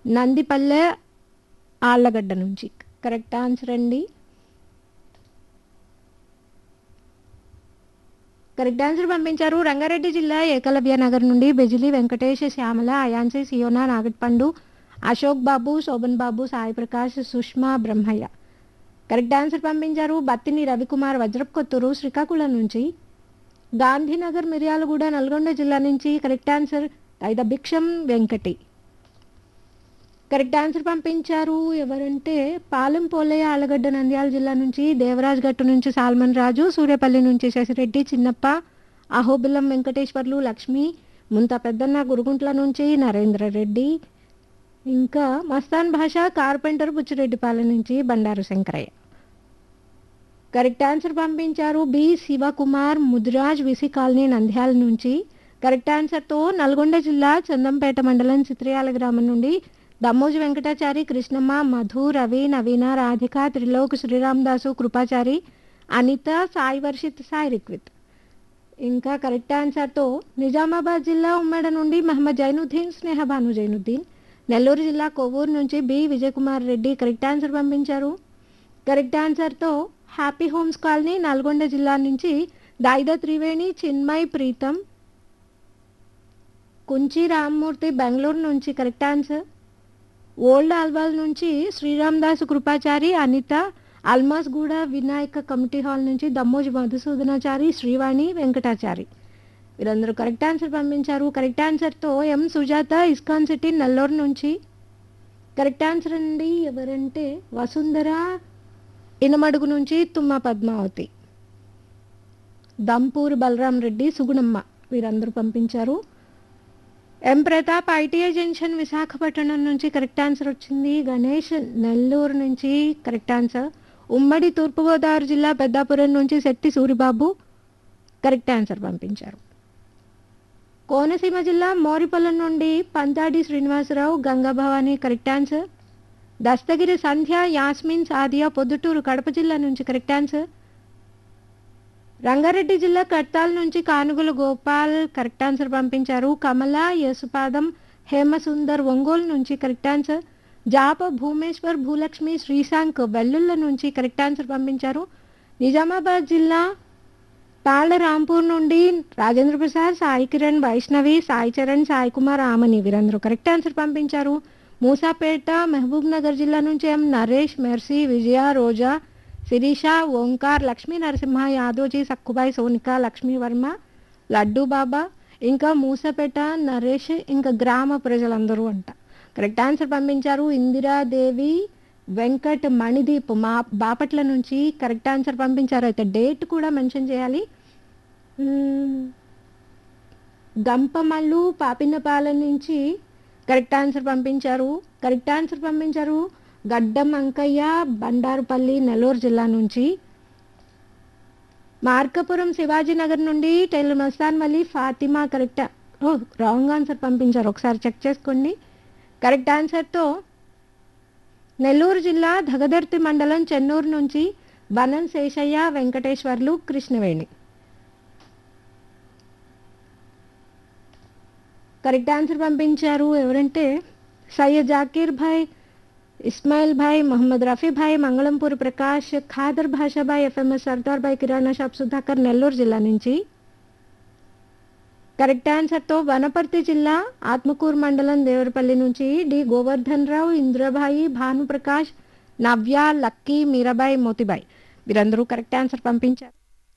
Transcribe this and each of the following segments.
నందిపల్లె ఆళ్ళగడ్డ నుంచి correct answer అండి correct answer పంపించారు రంగారెడ్డి జిల్లా ఏకలవ్య నగర్ నుండి బెజిలి వెంకటేష్ శ్యామల అయాన్సి సియోనా నాగట్పండు అశోక్ బాబు శోభన్ బాబు సాయి ప్రకాష్ సుష్మా బ్రహ్మయ్య కరెక్ట్ ఆన్సర్ పంపించారు బత్తిని రవికుమార్ వజ్రప్ కొత్తూరు శ్రీకాకుళం నుంచి గాంధీనగర్ మిర్యాలగూడ నల్గొండ జిల్లా నుంచి కరెక్ట్ ఆన్సర్ ఐద భిక్షం వెంకటి కరెక్ట్ ఆన్సర్ పంపించారు ఎవరంటే పాలెం పోలయ్య ఆలగడ్డ నంద్యాల జిల్లా నుంచి దేవరాజ్ గట్టు నుంచి సాల్మన్ రాజు సూర్యపల్లి నుంచి శశిరెడ్డి చిన్నప్ప అహోబిల్లం వెంకటేశ్వర్లు లక్ష్మి ముంత పెద్దన్న గురుగుంట్ల నుంచి నరేంద్ర రెడ్డి ఇంకా మస్తాన్ భాష కార్పెంటర్ బుచ్చిరెడ్డిపాలెం నుంచి బండారు శంకరయ్య కరెక్ట్ ఆన్సర్ పంపించారు B Shivakumar Mudiraj VC colony Nandyal నుంచి కరెక్ట్ ఆన్సర్తో నల్గొండ జిల్లా చందంపేట మండలం చిత్రయాల గ్రామం నుండి దమ్మోజు వెంకటాచారి కృష్ణమ్మ మధు రవి నవీన రాధిక త్రిలోక్ శ్రీరామదాసు కృపాచారి అనిత సాయి వర్షిత్ సాయి రిక్విత్ ఇంకా కరెక్ట్ ఆన్సర్తో నిజామాబాద్ జిల్లా ఉమ్మడి నుండి మహమ్మద్ జైనుద్దీన్ స్నేహ భాను జైనుద్దీన్ నెల్లూరు జిల్లా కొవ్వూరు నుంచి B Vijayakumar Reddy correct answer పంపించారు కరెక్ట్ ఆన్సర్తో హ్యాపీ హోమ్స్ కాలనీ నల్గొండ జిల్లా నుంచి దాయిద త్రివేణి చిన్మయ్ ప్రీతం కుంచి రామ్మూర్తి బెంగళూరు నుంచి కరెక్ట్ ఆన్సర్ ఓల్డ్ ఆల్వాల్ నుంచి శ్రీరామదాసు కృపాచారి అనిత అల్మాస్గూడ వినాయక కమిటీ హాల్ నుంచి దమ్మోజి మధుసూదనాచారి శ్రీవాణి వెంకటాచారి వీరందరూ కరెక్ట్ ఆన్సర్ పంపించారు కరెక్ట్ ఆన్సర్తో M Sujatha ISKCON city Nellore నుంచి కరెక్ట్ ఆన్సర్ అండి ఎవరంటే వసుంధర ఇనమడుగు నుంచి తుమ్మ పద్మావతి దంపూరి బలరాం రెడ్డి సుగుణమ్మ వీరందరూ పంపించారు M Pratap ITI junction Visakhapatnam నుంచి కరెక్ట్ ఆన్సర్ వచ్చింది గణేష్ నెల్లూరు నుంచి కరెక్ట్ ఆన్సర్ ఉమ్మడి తూర్పుగోదావరి జిల్లా పెద్దాపురం నుంచి శెట్టి సూరిబాబు కరెక్ట్ ఆన్సర్ పంపించారు కోనసీమ జిల్లా మోరిపల్లం నుండి పంతాడి శ్రీనివాసరావు గంగాభవాని కరెక్ట్ ఆన్సర్ దస్తగిరి సంధ్య యాస్మిన్ సాదియా పొద్దుటూరు కడప జిల్లా నుంచి కరెక్ట్ ఆన్సర్ రంగారెడ్డి జిల్లా కట్టాల నుంచి కానుగుల గోపాల్ కరెక్ట్ ఆన్సర్ పంపించారు కమల యశుపాదం హేమసుందర్ ఒంగోలు నుంచి కరెక్ట్ ఆన్సర్ జాప భూమేశ్వర్ భూలక్ష్మి శ్రీశాంక్ వెల్లుల్ల నుంచి కరెక్ట్ ఆన్సర్ పంపించారు నిజామాబాద్ జిల్లా తాళ్ళ రాంపూర్ నుండి రాజేంద్ర ప్రసాద్ సాయి కిరణ్ వైష్ణవి సాయి చరణ్ సాయి కుమార్ ఆమని వీరందరూ కరెక్ట్ ఆన్సర్ పంపించారు మూసాపేట మహబూబ్ నగర్ జిల్లా నుంచి ఎం నరేష్ మెర్సీ విజయ రోజా శిరీష ఓంకార్ లక్ష్మీ నరసింహ యాదోజీ సక్కుబాయి సోనిక లక్ష్మీ వర్మ లడ్డు బాబా ఇంకా మూసపేట నరేష్ ఇంకా గ్రామ ప్రజలందరూ అంట కరెక్ట్ ఆన్సర్ పంపించారు ఇందిరాదేవి వెంకట్ మణిదీప్ మా బాపట్ల నుంచి కరెక్ట్ ఆన్సర్ పంపించారు అయితే డేట్ కూడా మెన్షన్ చేయాలి మ్మ్. గంపమల్లు పాపినపాలెం నుంచి కరెక్ట్ ఆన్సర్ పంపించారు కరెక్ట్ ఆన్సర్ పంపించారు గడ్డం అంకయ్య బండారుపల్లి నెల్లూరు జిల్లా నుంచి మార్కపురం శివాజీనగర్ నుండి టైలర్ మస్తాన్ వల్లి ఫాతిమా కరెక్ట్ ఓ రాంగ్ ఆన్సర్ పంపించారు ఒకసారి చెక్ చేసుకోండి కరెక్ట్ ఆన్సర్తో నెల్లూరు జిల్లా దగదర్తి మండలం చెన్నూరు నుంచి బనం శేషయ్య వెంకటేశ్వర్లు కృష్ణవేణి కరెక్ట్ ఆన్సర్ పంపించారు ఎవరంటే సయ్యద్ జాకీర్ భాయ్ ఇస్మాయిల్ భాయ్ మొహమ్మద్ రఫీ భాయ్ మంగళంపూర్ ప్రకాష్ ఖాదర్ భాషాభాయ్ ఎఫ్ఎంఎస్ సర్దార్ భాయ్ కిరాణా షాప్ సుధాకర్ నెల్లూరు జిల్లా నుంచి కరెక్ట్ ఆన్సర్తో వనపర్తి జిల్లా ఆత్మకూరు మండలం దేవరపల్లి నుంచి డి గోవర్ధన్ రావు ఇంద్రభాయి భానుప్రకాష్ నవ్య లక్కీ మీరాబాయ్ మోతిబాయ్ వీరందరూ కరెక్ట్ ఆన్సర్ పంపించారు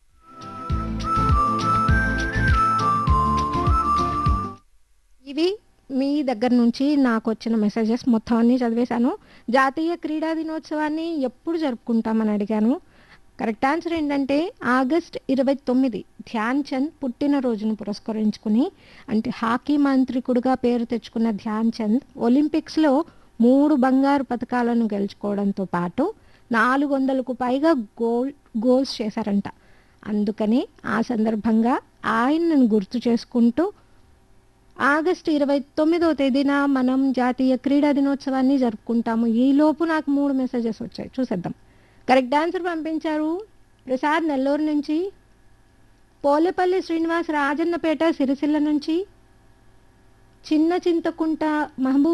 ఇవి మీ దగ్గర నుంచి నాకు వచ్చిన మెసేజెస్ మొత్తం అన్నీ చదివేశాను జాతీయ క్రీడా దినోత్సవాన్ని ఎప్పుడు జరుపుకుంటామని అడిగాను కరెక్ట్ ఆన్సర్ ఏంటంటే ఆగస్ట్ ఇరవై తొమ్మిది ధ్యాన్ చంద్ పుట్టినరోజును పురస్కరించుకుని అంటే హాకీ మాంత్రికుడుగా పేరు తెచ్చుకున్న ధ్యాన్ చంద్ ఒలింపిక్స్లో మూడు బంగారు పథకాలను గెలుచుకోవడంతో పాటు నాలుగు వందలకు పైగా గోల్ గోల్స్ చేశారంట అందుకని ఆ సందర్భంగా ఆయనను గుర్తు చేసుకుంటూ ఆగస్టు ఇరవై తొమ్మిదవ తేదీన మనం జాతీయ క్రీడా దినోత్సవాన్ని జరుపుకుంటాము ఈ లోపు నాకు మూడు మెసేజెస్ వచ్చాయి చూసేద్దాం కరెక్ట్ ఆన్సర్ పంపించారు ప్రసాద్ నెల్లూరు నుంచి పోలేపల్లి శ్రీనివాస్ రాజన్నపేట సిరిసిల్ల నుంచి చిన్న చింతకుంట మహబూబ్